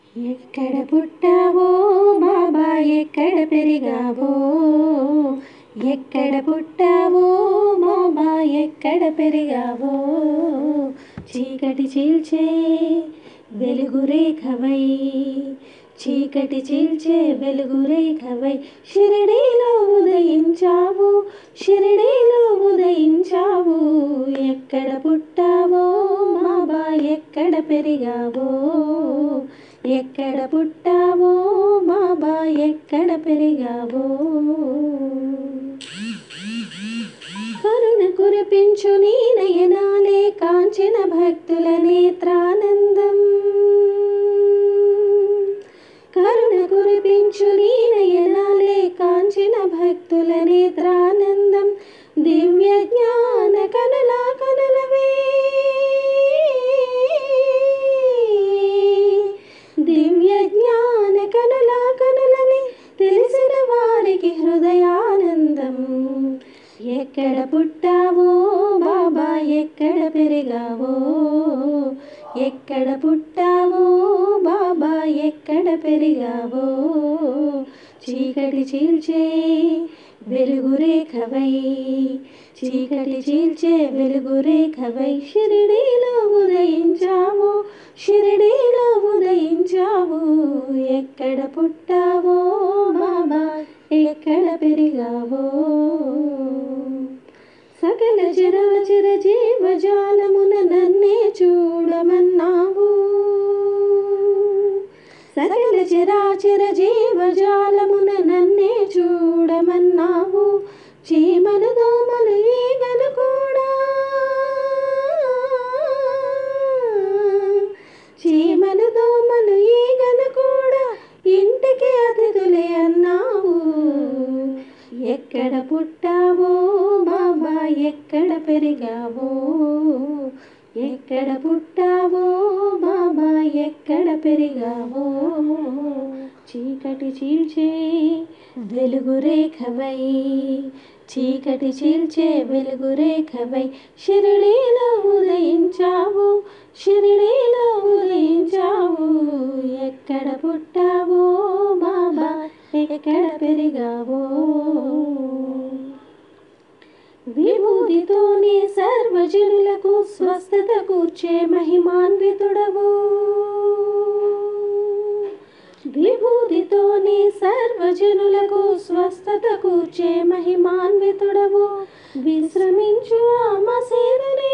ఎక్కడ పుట్టావో బాబా ఎక్కడ పెరిగావో ఎక్కడ పుట్టావో బాబా ఎక్కడ పెరిగావో చీకటి చీల్చే వెలుగు రేఖవై చీకటి చీల్చే వెలుగు రేఖవై షిరిడీలో ఉదయించావు షిరిడీలో ఉదయించావు ఎక్కడ పుట్టావో బాబా ఎక్కడ పెరిగావో ఎక్కడ పుట్టావో బాబా ఎక్కడ పెరిగావో కరుణ కురిపించు నీ నయనాలే కాంచిన భక్తుల నేత్రానందం కరుణ కురిపించు నీ నయనాలే కాంచిన భక్తుల నేత్రానందం దివ్య జ్ఞాన కనుల కనులవే దివ్య జ్ఞాన కనుల కనులని తెలిసిన వారికి హృదయానందం ఎక్కడ పుట్టావో బాబా ఎక్కడ పెరిగావో ఎక్కడ పుట్టావో బాబా ఎక్కడ పెరిగావో చీకటి చీల్చే వెలుగు రేఖవై చీకటి చీల్చే వెలుగు రేఖవై షిరిడీలో ఉదయించావు షిరిడీలో ఉదయించావు ఎక్కడ పుట్టావో బాబా ఎక్కడ పెరిగావో సకల చరాచర జీవజాలమున నన్నే చూడమన్నావు సకల చరాచర జీవజాలమున నన్నే చూడమన్నావు చీమలు దోమలు ఈగలు కూడా చీమలు దోమలు ఈగలు కూడా ఇంటికి అతిథులే అన్నావు ఎక్కడ పుట్టావో బాబా ఎక్కడ పెరిగావో ఎక్కడ పుట్టావో బాబా ఎక్కడ పెరిగావో చీకటి చీల్చే వెలుగు రేఖవై చీకటి చీల్చే వెలుగు రేఖవై షిరిడీలో ఉదయించావు షిరిడీలో ఉదయించావు ఎక్కడ పుట్టావో బాబా ఎక్కడ పెరిగావో విభూతితోనే సర్వజనులకు స్వస్థత కూర్చే మహిమాన్వితుడవు విభూతితోనే సర్వజనులకు స్వస్థత కూర్చే మహిమాన్వితుడవు విశ్రమించు ఆ మసీదునే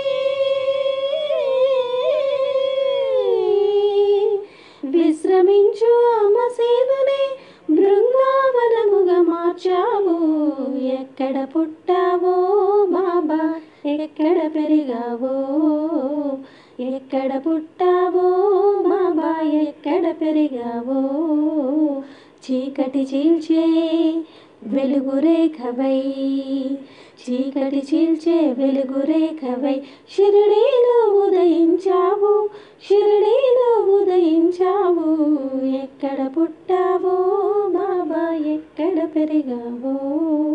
విశ్రమించు ఆ మసీదునే బృందావనముగా మార్చావు ఎక్కడ పుట్టావో బాబా ఎక్కడ పెరిగావో ఎక్కడ పుట్టావో బాబా ఎక్కడ పెరిగావో చీకటి చీల్చే వెలుగు రేఖవై చీకటి చీల్చే వెలుగు రేఖవై షిరిడీలో ఉదయించావు షిరిడీలో ఉదయించావు ఎక్కడ పుట్టావో బాబా ఎక్కడ పెరిగావో